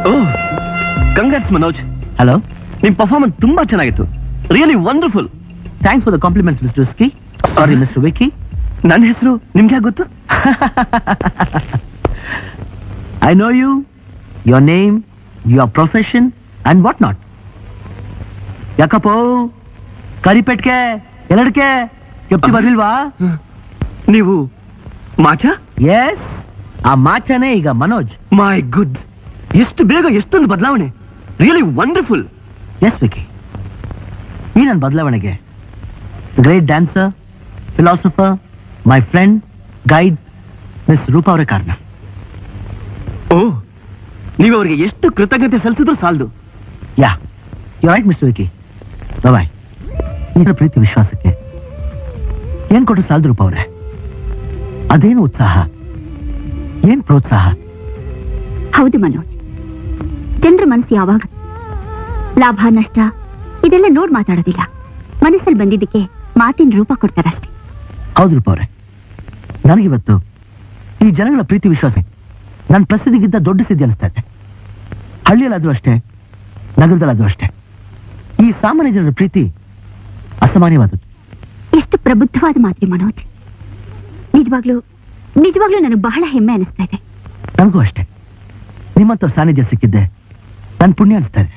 ಓ congrats Manoj hello ನಿಮ್ performance ತುಂಬಾ ಚೆನ್ನಾಗಿತ್ತು really wonderful thanks for the compliments mister ಸ್ಕಿ ಸಾರಿ ಮಿಸ್ಟರ್ ವಿಕಿ ನನ್ನ ಹೆಸರು ನಿಮ್ಗೆ ಯಾಕೆ ಗೊತ್ತು I know you your name your profession and what not ಯಾಕಪ್ಪ ಕರಿಪೆಟ್ಗೆ ಎರಡಕ್ಕೆ ಕೆಪ್ತಿ ಬರ್ಲಿಲ್ವಾ ನೀವು ಮಾಚ ಎಸ್ ಆ ಮಾಚನೇ ಈಗ ಮನೋಜ್ ಮೈ ಗುಡ್ ಎಷ್ಟು ಬೇಗ ಎಷ್ಟೊಂದು ಬದಲಾವಣೆ ರಿಯಲಿ ವಂಡರ್ಫುಲ್ ಎಸ್ ವಿಕಿ ಈ ನನ್ನ ಬದಲಾವಣೆಗೆ great dancer philosopher my friend guide miss Roopa ಅವರೇ ಕಾರಣ ಓ ನೀವು ಅವರಿಗೆ ಎಷ್ಟು ಕೃತಜ್ಞತೆ ಸಲ್ಲಿಸಿದ್ರು ಸಾಲದು yeah you right mister Vicky boy ಇದರ ಪ್ರೀತಿ ವಿಶ್ವಾಸಕ್ಕೆ ಏನ್ ಕೊಟ್ಟು ಸಾಲದು ರೂಪ ಅವ್ರೆ ಅದೇನು ಉತ್ಸಾಹ ಏನ್ ಪ್ರೋತ್ಸಾಹ ಹೌದು ಮನೋಜ್ ಜನರ ಮನಸ್ಸು ಯಾವಾಗ ಲಾಭ ನಷ್ಟ ಇದೆಲ್ಲ ನೋಡ್ ಮಾತಾಡೋದಿಲ್ಲ ಮನಸ್ಸಲ್ಲಿ ಬಂದಿದ್ದಕ್ಕೆ ಮಾತಿನ ರೂಪ ಕೊಡ್ತಾರಷ್ಟೇ ಹೌದು ರೂಪ ಅವ್ರೆ ನನಗಿವತ್ತು ಈ ಜನಗಳ ಪ್ರೀತಿ ವಿಶ್ವಾಸ ನನ್ನ ಪ್ರಸಿದ್ಧಿಗಿಂತ ದೊಡ್ಡ ಸಿದ್ಧಿ ಅನಿಸ್ತಾ ಇದೆ ಹಳ್ಳಿಯಲ್ಲಾದ್ರೂ ಅಷ್ಟೇ ನಗರದಲ್ಲಾದ್ರೂ ಅಷ್ಟೇ ಈ ಸಾಮಾನ್ಯ ಜನರ ಪ್ರೀತಿ ಅಸಾಮಾನ್ಯವಾದದ್ದು ಎಷ್ಟು ಪ್ರಬುದ್ಧವಾದ ಮಾತ್ರಿ ಮನೋಜ್ ನಿಜವಾಗ್ಲೂ ನಿಜವಾಗ್ಲೂ ನನಗೆ ಬಹಳ ಹೆಮ್ಮೆ ಅನಿಸ್ತಾ ಇದೆ ನನಗೂ ಅಷ್ಟೇ ನಿಮ್ಮಂಥವ್ರ ಸಾನ್ನಿಧ್ಯ ಸಿಕ್ಕಿದ್ದೆ ನನ್ನ ಪುಣ್ಯ ಅನಿಸ್ತಾ ಇದೆ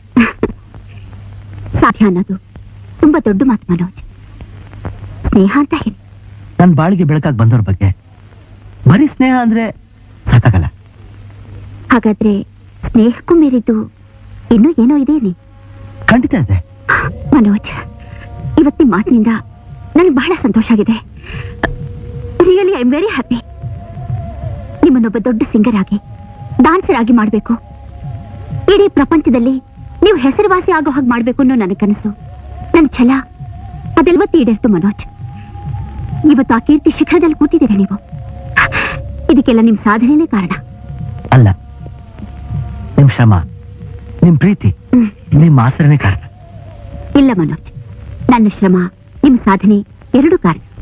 ಸಾಧ್ಯ ಅನ್ನೋದು ತುಂಬಾ ದೊಡ್ಡ ಮಾತು ಮನೋಜ್ ಸ್ನೇಹ ಅಂತ ಹೇಳಿ ನನ್ನ ಬಾಳಿಗೆ ಬೆಳಕಾಗಿ ಬಂದವ್ರ ಬಗ್ಗೆ ಬರೀ ಸ್ನೇಹ ಅಂದ್ರೆ ಸಾಕಾಗಲ್ಲ ಹಾಗಾದ್ರೆ ಸ್ನೇಹಕ್ಕೂ ಮೀರಿದ್ದು ಇನ್ನೂ ಏನೋ ಇದೆ ನೀ ಖಂಡಿತ ಇದೆ ಮನೋಜ್ ಇವತ್ತಿನ ಮಾತಿನಿಂದ ನನಗೆ ಬಹಳ ಸಂತೋಷ ಆಗಿದೆ really I am very happy ನಿಮ್ಮನ್ನೊಬ್ಬ ದೊಡ್ಡ ಸಿಂಗರ್ ಆಗಿ ಡಾನ್ಸರ್ ಆಗಿ ಮಾಡಬೇಕು ಇಡೀ ಪ್ರಪಂಚದಲ್ಲಿ ನೀವು ಹೆಸರುವಾಸಿ ಆಗೋ ಹಾಗೆ ಮಾಡಬೇಕು ಅನ್ನೋ ನನ್ನ ಕನಸು ನನ್ನ ಛಲ ಅದೆಲ್ವತ್ತು ಈಡೇರ್ತು ಮನೋಜ್ ಇವತ್ತು ಆ ಕೀರ್ತಿ ಶಿಖರದಲ್ಲಿ ಕೂತಿದ್ದೀರಾ ನೀವು ಇದಕ್ಕೆಲ್ಲ ನಿಮ್ ಸಾಧನೆನೇ ಕಾರಣ ಅಲ್ಲ ನಿಮ್ ಶ್ರಮ ನಿಮ್ ಪ್ರೀತಿ ಹ್ಮ್. ನಿಮ್ ಆಸರಣೆ ಕಾರಣ ಇಲ್ಲ ಮನೋಜ್ ನನ್ನ ಶ್ರಮ ನಿಮ್ಮ ಸಾಧನೆ ಎರಡೂ ಕಾರಣ